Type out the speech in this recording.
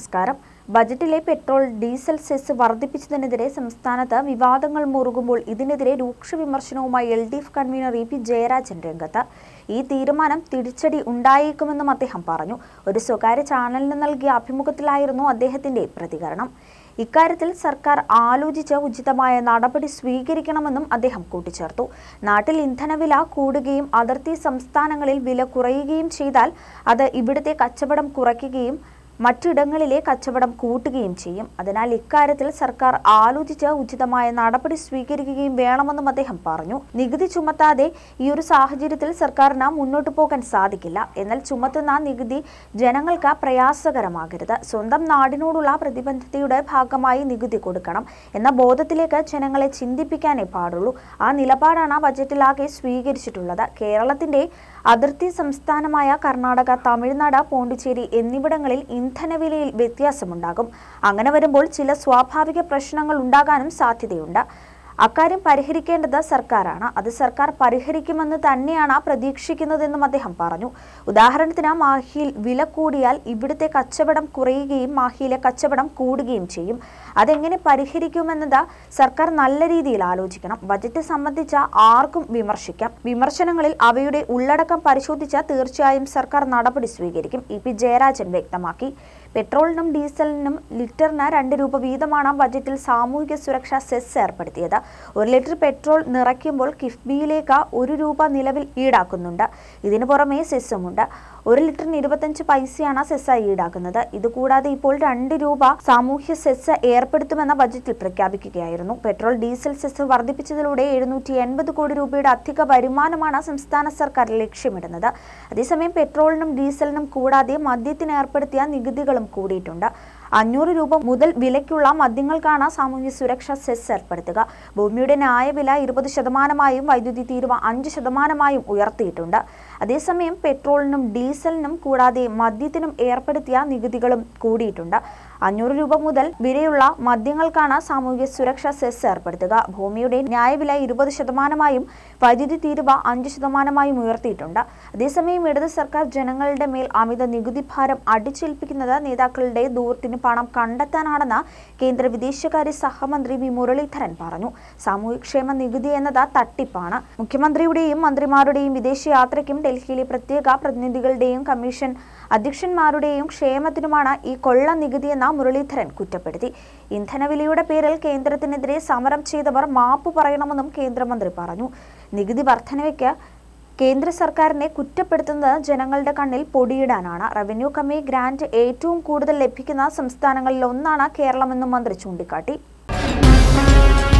നമസ്കാരം ബജറ്റിലെ petrol diesel cess വർദ്ധിപ്പിച്ചതിനെതിരെ സംസ്ഥാനത്ത് വിവാദങ്ങൾ മുറുകുമ്പോൾ ഇതിനെതിരെ രൂക്ഷ വിമർശനവുമായി L D F convener E P Jayarajan രംഗത്ത് ഈ തീരുമാനം തിരിച്ചടി ഉണ്ടായേക്കുമെന്നും അദ്ദേഹം പറഞ്ഞു ഒരു സ്വകാര്യ ചാനലിന് നൽകിയ അഭിമുഖത്തിലായിരുന്നു അദ്ദേഹത്തിന്റെ പ്രതികരണം ഇക്കാര്യത്തിൽ സർക്കാർ ആലോചിച്ച് ഉചിതമായ നടപടി സ്വീകരിക്കണമെന്നും അദ്ദേഹം കൂട്ടിച്ചേർത്തു നാട്ടിൽ ഇന്ധനവില കൂടുകയും അതിർത്തി സംസ്ഥാനങ്ങളിൽ വില കുറയുകയും ചെയ്താൽ അത് ഇവിടുത്തെ കച്ചവടം കുറയ്ക്കുകയും മറ്റിടങ്ങളിലെ കച്ചവടം കൂട്ടുകയും ചെയ്യും അതിനാൽ ഇക്കാര്യത്തിൽ സർക്കാർ ആലോചിച്ച് ഉചിതമായ നടപടി സ്വീകരിക്കുകയും വേണമെന്നും അദ്ദേഹം പറഞ്ഞു നികുതി ചുമത്താതെ ഈ ഒരു സാഹചര്യത്തിൽ സർക്കാരിന് മുന്നോട്ടു പോകാൻ സാധിക്കില്ല എന്നാൽ ചുമത്തുന്ന നികുതി ജനങ്ങൾക്ക് പ്രയാസകരമാകരുത് സ്വന്തം നാടിനോടുള്ള പ്രതിബദ്ധതയുടെ ഭാഗമായി നികുതി കൊടുക്കണം എന്ന ബോധത്തിലേക്ക് ജനങ്ങളെ ചിന്തിപ്പിക്കാനേ പാടുള്ളൂ ആ നിലപാടാണ് ബജറ്റിലാകെ സ്വീകരിച്ചിട്ടുള്ളത് കേരളത്തിന്റെ അതിർത്തി സംസ്ഥാനമായ കർണാടക തമിഴ്നാട് പോണ്ടിച്ചേരി എന്നിവിടങ്ങളിൽ ഇന്ധനവിലയിൽ വ്യത്യാസമുണ്ടാകും അങ്ങനെ വരുമ്പോൾ ചില സ്വാഭാവിക പ്രശ്നങ്ങൾ ഉണ്ടാകാനും സാധ്യതയുണ്ട് അക്കാര്യം പരിഹരിക്കേണ്ടത് സർക്കാരാണ് അത് സർക്കാർ പരിഹരിക്കുമെന്ന് തന്നെയാണ് പ്രതീക്ഷിക്കുന്നതെന്നും അദ്ദേഹം പറഞ്ഞു ഉദാഹരണത്തിന് മാഹിയിൽ വില കൂടിയാൽ ഇവിടുത്തെ കച്ചവടം കുറയുകയും മാഹിയിലെ കച്ചവടം കൂടുകയും ചെയ്യും അതെങ്ങനെ പരിഹരിക്കുമെന്നത് സർക്കാർ നല്ല രീതിയിൽ ആലോചിക്കണം ബജറ്റ് സംബന്ധിച്ച ആർക്കും വിമർശിക്കാം വിമർശനങ്ങളിൽ അവയുടെ ഉള്ളടക്കം പരിശോധിച്ച് തീർച്ചയായും സർക്കാർ നടപടി സ്വീകരിക്കും ഇ പി ജയരാജൻ വ്യക്തമാക്കി പെട്രോളിനും ഡീസലിനും ലിറ്ററിന് രണ്ട് രൂപ വീതമാണ് ബജറ്റിൽ സാമൂഹിക സുരക്ഷാ സെസ് ഏർപ്പെടുത്തിയത് ഒരു ലിറ്റർ പെട്രോൾ നിറയ്ക്കുമ്പോൾ കിഫ്ബിയിലേക്ക് ഒരു രൂപ നിലവിൽ ഈടാക്കുന്നുണ്ട് ഇതിനു പുറമെ സെസ്സുമുണ്ട് ഒരു ലിറ്ററിന് ഇരുപത്തഞ്ച് പൈസയാണ് സെസ്സായി ഈടാക്കുന്നത് ഇതുകൂടാതെ ഇപ്പോൾ രണ്ട് രൂപ സാമൂഹ്യ സെസ് ഏർപ്പെടുത്തുമെന്ന ബജറ്റിൽ പ്രഖ്യാപിക്കുകയായിരുന്നു പെട്രോൾ ഡീസൽ സെസ് വർദ്ധിപ്പിച്ചതിലൂടെ എഴുന്നൂറ്റി എൺപത് കോടി രൂപയുടെ അധിക വരുമാനമാണ് സംസ്ഥാന സർക്കാർ ലക്ഷ്യമിടുന്നത് അതേസമയം പെട്രോളിനും ഡീസലിനും കൂടാതെ മദ്യത്തിന് ഏർപ്പെടുത്തിയ നികുതികളും കൂടിയിട്ടുണ്ട് അഞ്ഞൂറ് രൂപ മുതൽ വിലയ്ക്കുള്ള മദ്യങ്ങൾക്കാണ് സാമൂഹ്യ സുരക്ഷാ സെസ് ഏർപ്പെടുത്തുക ഭൂമിയുടെ ന്യായവില ഇരുപത് ശതമാനമായും വൈദ്യുതി തീരുവ അഞ്ച് ശതമാനമായും ഉയർത്തിയിട്ടുണ്ട് അതേസമയം പെട്രോളിനും ഡീസലിനും കൂടാതെ മദ്യത്തിനും ഏർപ്പെടുത്തിയ നികുതികളും കൂടിയിട്ടുണ്ട് അഞ്ഞൂറ് രൂപ മുതൽ വിലയുള്ള മദ്യങ്ങൾക്കാണ് സാമൂഹ്യ സുരക്ഷാ സെസ് ഏർപ്പെടുത്തുക ഭൂമിയുടെ ന്യായവില ഇരുപത് ശതമാനമായും വൈദ്യുതി തീരുവ അഞ്ച് ശതമാനമായും ഉയർത്തിയിട്ടുണ്ട് അതേസമയം ഇടത് സർക്കാർ ജനങ്ങളുടെ മേൽ അമിത നികുതി ഭാരം അടിച്ചേൽപ്പിക്കുന്നത് നേതാക്കളുടെ ദൂരത്തിന് പണം കണ്ടെത്താനാണെന്ന് കേന്ദ്ര വിദേശകാര്യ സഹമന്ത്രി വി മുരളീധരൻ പറഞ്ഞു സാമൂഹ്യക്ഷേമ നികുതി എന്നത് തട്ടിപ്പാണ് മുഖ്യമന്ത്രിയുടെയും മന്ത്രിമാരുടെയും വിദേശയാത്രയ്ക്കും ഡൽഹിയിലെ പ്രത്യേക പ്രതിനിധികളുടെയും കമ്മീഷൻ അധ്യക്ഷന്മാരുടെയും ക്ഷേമത്തിനുമാണ് ഈ കൊള്ള നികുതിയെന്ന് മുരളീധരൻ കുറ്റപ്പെടുത്തി ഇന്ധനവിലയുടെ പേരിൽ കേന്ദ്രത്തിനെതിരെ സമരം ചെയ്തവർ മാപ്പ് പറയണമെന്നും കേന്ദ്രമന്ത്രി പറഞ്ഞു നികുതി വർധനവയ്ക്ക് കേന്ദ്ര സർക്കാരിനെ കുറ്റപ്പെടുത്തുന്നത് ജനങ്ങളുടെ കണ്ണിൽ പൊടിയിടാനാണ് റവന്യൂ കമ്മി ഗ്രാന്റ് ഏറ്റവും കൂടുതൽ ലഭിക്കുന്ന സംസ്ഥാനങ്ങളിൽ ഒന്നാണ് കേരളമെന്നും മന്ത്രി ചൂണ്ടിക്കാട്ടി